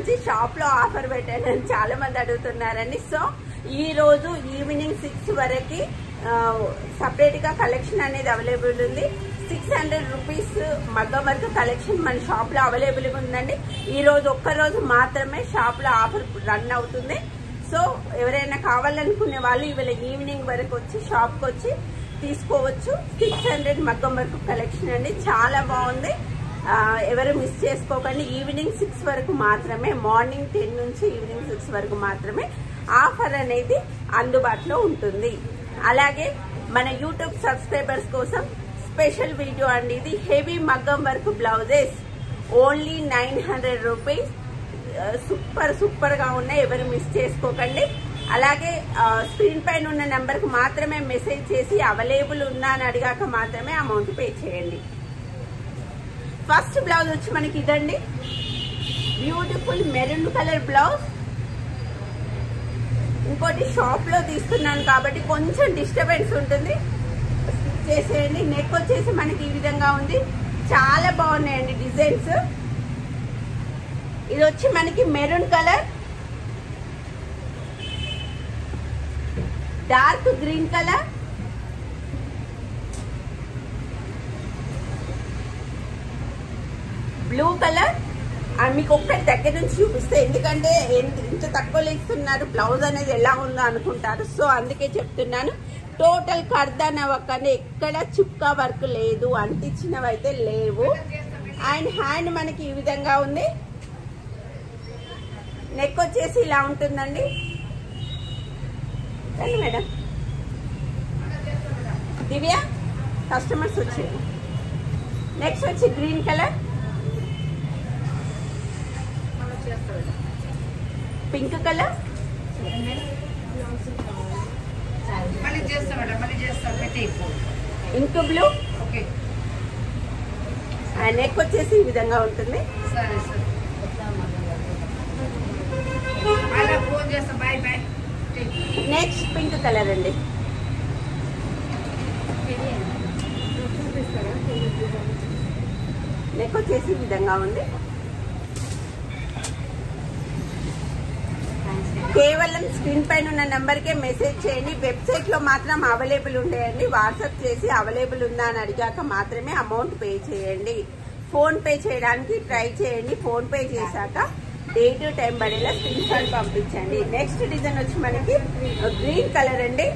వచ్చి షాప్ లో ఆఫర్ పెట్టాను అని చాలా మంది అడుగుతున్నారండి సో ఈ రోజు ఈవినింగ్ సిక్స్ వరకు సపరేట్ గా కలెక్షన్ అనేది అవైలబుల్ ఉంది సిక్స్ హండ్రెడ్ రూపీస్ మగ్గం వర్క్ కలెక్షన్ మన షాప్ లో అవైలబుల్ ఉందండి ఈ రోజు ఒక్క రోజు మాత్రమే షాప్ లో ఆఫర్ రన్ అవుతుంది సో ఎవరైనా కావాలనుకునే వాళ్ళు ఇవాళ ఈవినింగ్ వరకు వచ్చి షాప్ కి వచ్చి తీసుకోవచ్చు సిక్స్ హండ్రెడ్ మగ్గం వర్క్ కలెక్షన్ అండి చాలా బాగుంది ఆ, ఎవరు మిస్ చేసుకోకండి ఈవినింగ్ సిక్స్ వరకు మాత్రమే మార్నింగ్ టెన్ నుంచి ఈవినింగ్ సిక్స్ వరకు మాత్రమే ఆఫర్ అనేది అందుబాటులో ఉంటుంది అలాగే మన యూట్యూబ్ సబ్స్క్రైబర్స్ కోసం స్పెషల్ వీడియో అండి ఇది హెవీ మగ్గం work blouses only nine hundred rupees super super గా ఉన్నాయి ఎవరు మిస్ చేసుకోకండి అలాగే స్క్రీన్ పైన ఉన్న నెంబర్ కు మాత్రమే మెసేజ్ చేసి అవైలబుల్ ఉందా అని అడిగాక మాత్రమే అమౌంట్ పే చేయండి ఫస్ట్ బ్లౌజ్ వచ్చి మనకి ఇదండి బ్యూటిఫుల్ మెరూన్ కలర్ బ్లౌజ్ ఇంకోటి షాప్ లో తీస్తున్నాను కాబట్టి కొంచెం డిస్టర్బెన్స్ ఉంటుంది స్కిప్ చేసేయండి నెక్ వచ్చేసి మనకి ఈ విధంగా ఉంది చాలా బాగున్నాయండి డిజైన్స్ ఇది వచ్చి మనకి maroon colour dark green colour blue colour and మీకు ఒక్కటి దగ్గర నుంచి చూపిస్తే ఎందుకంటే ఎంత ఇంత తక్కువలో ఇస్తున్నారు బ్లౌజ్ అనేది ఎలా ఉందో అనుకుంటారు సో అందుకే చెప్తున్నాను టోటల్ కర్దాన వర్క్ అనేది ఎక్కడ చుక్క వర్క్ లేదు అంటించినవి అయితే లేవు అండ్ హ్యాండ్ మనకి ఈ విధంగా ఉంది నెక్ వచ్చేసి ఇలా ఉంటుందండి రండి మేడం దివ్య కస్టమర్స్ వచ్చారు నెక్స్ట్ వచ్చి గ్రీన్ కలర్ పింక్ కలర్ మళ్ళీ చేస్తాం మేడం మళ్ళీ చేస్తాం పెట్టి ink blue okay and neck వచ్చేసి ఈ విధంగా ఉంటుంది సరే సరే మళ్ళీ ఫోన్ చేస్తాం bye bye next pink colour అండి నెక్ వచ్చేసి ఈ విధంగా ఉంది కేవలం స్క్రీన్ పైన ఉన్న నెంబర్ కే మెసేజ్ చేయండి వెబ్సైట్ లో మాత్రం అవైలబుల్ ఉండేయండి వాట్సాప్ చేసి అవైలబుల్ ఉందా అని అడిగాక మాత్రమే అమౌంట్ పే చేయండి ఫోన్ పే చేయడానికి ట్రై చేయండి ఫోన్ పే చేశాక డేట్ టైం పడేలా స్క్రీన్ షాట్ పంపించండి నెక్స్ట్ డిజైన్ వచ్చి మనకి గ్రీన్ కలర్ అండి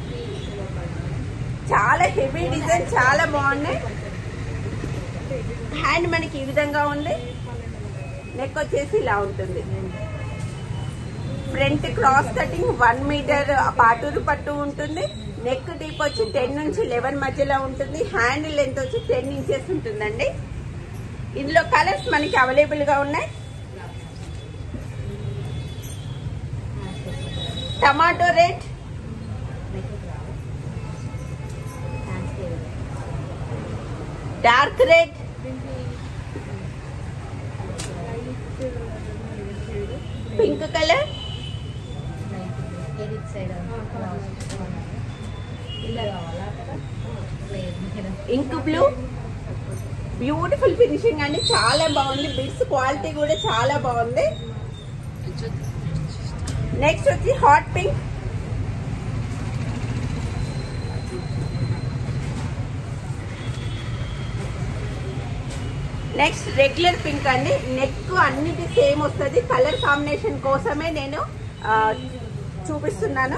చాలా హెవీ డిజైన్ చాలా బాగున్నాయి హ్యాండ్ మనకి ఈ విధంగా ఉంది నెక్ వచ్చేసి ఇలా ఉంటుంది front cross cutting one metre పాటూరు పట్టు ఉంటుంది నెక్ డీప్ వచ్చి టెన్ నుంచి లెవెన్ మధ్యలో ఉంటుంది హ్యాండ్ లెంత్ వచ్చి టెన్ ఇంచెస్ ఉంటుందండి ఇందులో కలర్స్ మనకి అవైలబుల్ గా ఉన్నాయి tomato red dark red pink colour ink blue beautiful finishing అండి చాలా బాగుంది బిట్స్ క్వాలిటీ కూడా చాలా బాగుంది నెక్స్ట్ వచ్చి hot pink next regular pink అండి నెక్ అన్నిటి సేమ్ వస్తుంది కలర్ కాంబినేషన్ కోసమే నేను ఆ, చూపిస్తున్నాను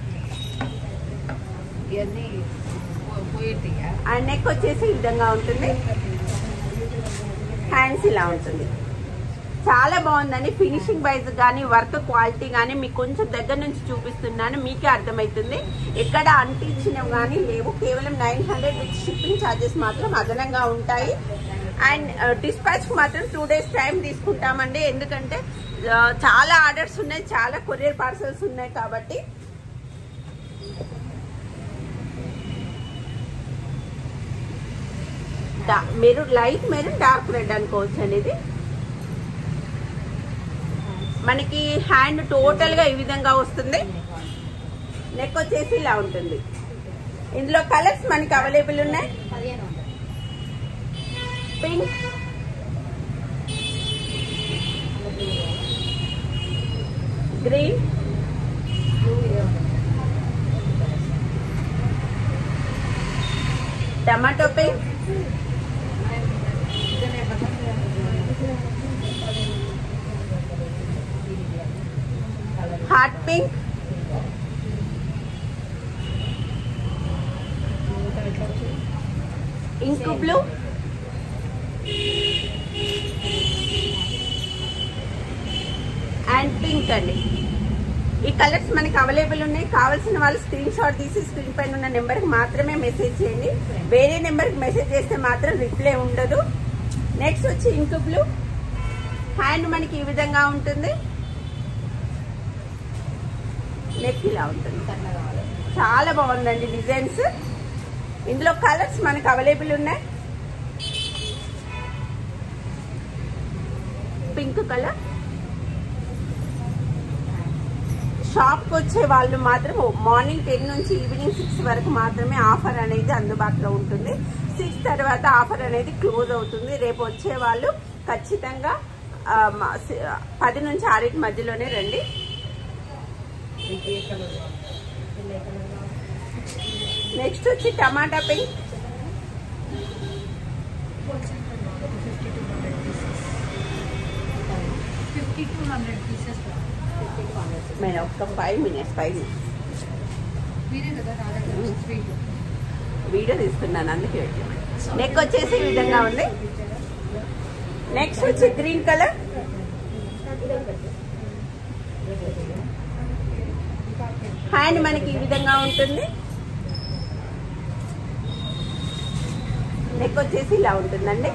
ఇవన్నీ పోయిట్టిగా ఆ నెక్ వచ్చేసి ఈ విధంగా ఉంటుంది హ్యాండ్స్ ఇలా ఉంటుంది చాలా బాగుందండి ఫినిషింగ్ వైజ్ కానీ వర్క్ క్వాలిటీ కానీ మీకు కొంచెం దగ్గర నుంచి చూపిస్తున్నాను మీకే అర్థమవుతుంది ఎక్కడ అంటించినవి కానీ లేవు కేవలం nine hundred with shipping charges మాత్రం అదనంగా ఉంటాయి అండ్ డిస్పాచ్ మాత్రం టూ డేస్ టైం తీసుకుంటామండి ఎందుకంటే ఆ, చాలా ఆర్డర్స్ ఉన్నాయి చాలా కొరియర్ పార్సల్స్ ఉన్నాయి కాబట్టి maroon light maroon dark red అనుకోవచ్చు అండి ఇది మనకి హ్యాండ్ టోటల్ గా ఈ విధంగా వస్తుంది నెక్ వచ్చేసి ఇలా ఉంటుంది ఇందులో కలర్స్ మనకి అవైలబుల్ ఉన్నాయి pink green tomato pink hot pink ink blue and pink అండి ఈ కలర్స్ మనకి అవైలబుల్ ఉన్నాయి కావాల్సిన వాళ్ళు స్క్రీన్ షాట్ తీసి స్క్రీన్ పైన ఉన్న నెంబర్కి మాత్రమే మెసేజ్ చేయండి వేరే నెంబర్కి మెసేజ్ చేస్తే మాత్రం రిప్లై ఉండదు నెక్స్ట్ వచ్చి ఇంక్ బ్లూ హ్యాండ్ మనకి ఈ విధంగా ఉంటుంది నెక్ ఇలా ఉంటుంది చాలా బాగుందండి డిజైన్స్ ఇందులో కలర్స్ మనకి అవైలబుల్ ఉన్నాయి పింక్ కలర్ షాప్కి వచ్చే వాళ్ళు మాత్రం మార్నింగ్ టెన్ నుంచి ఈవినింగ్ సిక్స్ వరకు మాత్రమే ఆఫర్ అనేది అందుబాటులో ఉంటుంది సిక్స్ తర్వాత ఆఫర్ అనేది క్లోజ్ అవుతుంది రేపు వచ్చే వాళ్ళు ఖచ్చితంగా ఆ, మ- సి- పది నుంచి ఆరింటి మధ్యలోనే రండి నెక్స్ట్ వచ్చి tomato pink fifty two hundred pieces madam ఒక్క ఫైవ్ మినిట్స్ ఫైవ్ మినిట్స్ మీరే కదా రాధా స్వీట్ వీడియో తీస్తున్నాను అందుకే నెక్ వచ్చేసి ఈ విధంగా ఉంది నెక్స్ట్ వచ్చి గ్రీన్ కలర్ హ్యాండ్ మనకి ఈ విధంగా ఉంటుంది నెక్ వచ్చేసి ఇలా ఉంటుందండి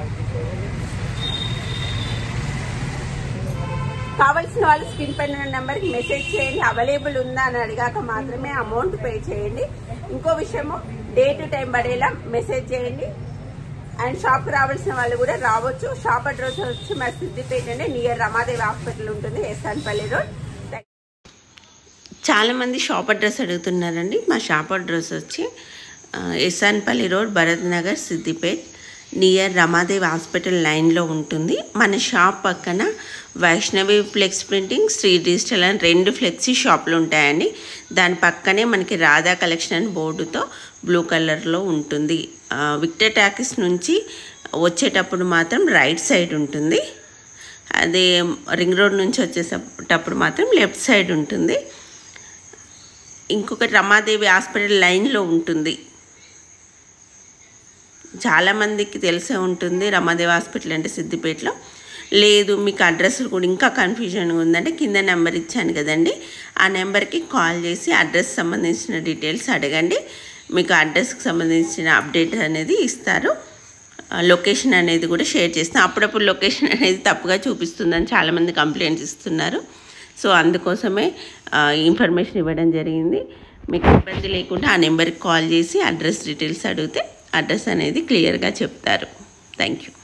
కావాల్సిన వాళ్ళు స్క్రీన్ పైన ఉన్న నెంబర్కి మెసేజ్ చేయండి అవైలబుల్ ఉందా అని అడిగాక మాత్రమే అమౌంట్ పే చేయండి ఇంకో విషయము డే టు టైం పడేలా మెసేజ్ చేయండి అండ్ షాప్కి రావాల్సిన వాళ్ళు కూడా రావచ్చు షాప్ అడ్రస్ వచ్చి మా సిద్దిపేట అండి నియర్ రమాదేవి హాస్పిటల్ ఉంటుంది ఎస్ఆన్పల్లి రోడ్ చాలామంది షాప్ అడ్రస్ అడుగుతున్నారండి మా షాప్ అడ్రస్ వచ్చి ఆ, ఎస్ఆన్పల్లి road Bharat Nagar Siddipet near Ramadevi hospital లైన్లో ఉంటుంది మన షాప్ పక్కన Vaishnavi flex printing Shri digital అని రెండు ఫ్లెక్సీ షాపులు ఉంటాయండి దాని పక్కనే మనకి రాధా కలెక్షన్ అని బోర్డుతో బ్లూ కలర్లో ఉంటుంది ఆ, విక్టర్ టాకీస్ నుంచి వచ్చేటప్పుడు మాత్రం రైట్ సైడ్ ఉంటుంది అదే రింగ్ రోడ్ నుంచి వచ్చేటప్పుడు మాత్రం లెఫ్ట్ సైడ్ ఉంటుంది ఇంకొకటి రమాదేవి హాస్పిటల్ లైన్లో ఉంటుంది చాలామందికి తెలిసే ఉంటుంది రమాదేవి హాస్పిటల్ అంటే సిద్దిపేటలో లేదు మీకు అడ్రస్ కూడా ఇంకా కన్ఫ్యూజన్గా ఉందంటే కింద నెంబర్ ఇచ్చాను కదండి ఆ నెంబర్కి కాల్ చేసి అడ్రస్ సంబంధించిన డీటెయిల్స్ అడగండి మీకు అడ్రస్కి సంబంధించిన అప్డేట్ అనేది ఇస్తారు ఆ, లొకేషన్ అనేది కూడా షేర్ చేస్తాం అప్పుడప్పుడు లొకేషన్ అనేది తప్పుగా చూపిస్తుందని చాలామంది కంప్లైంట్స్ ఇస్తున్నారు సో అందుకోసమే ఆ, ఇన్ఫర్మేషన్ ఇవ్వడం జరిగింది మీకు ఇబ్బంది లేకుండా ఆ నెంబర్కి కాల్ చేసి అడ్రస్ డీటెయిల్స్ అడిగితే అడ్రస్ అనేది క్లియర్గా చెప్తారు థ్యాంక్ యూ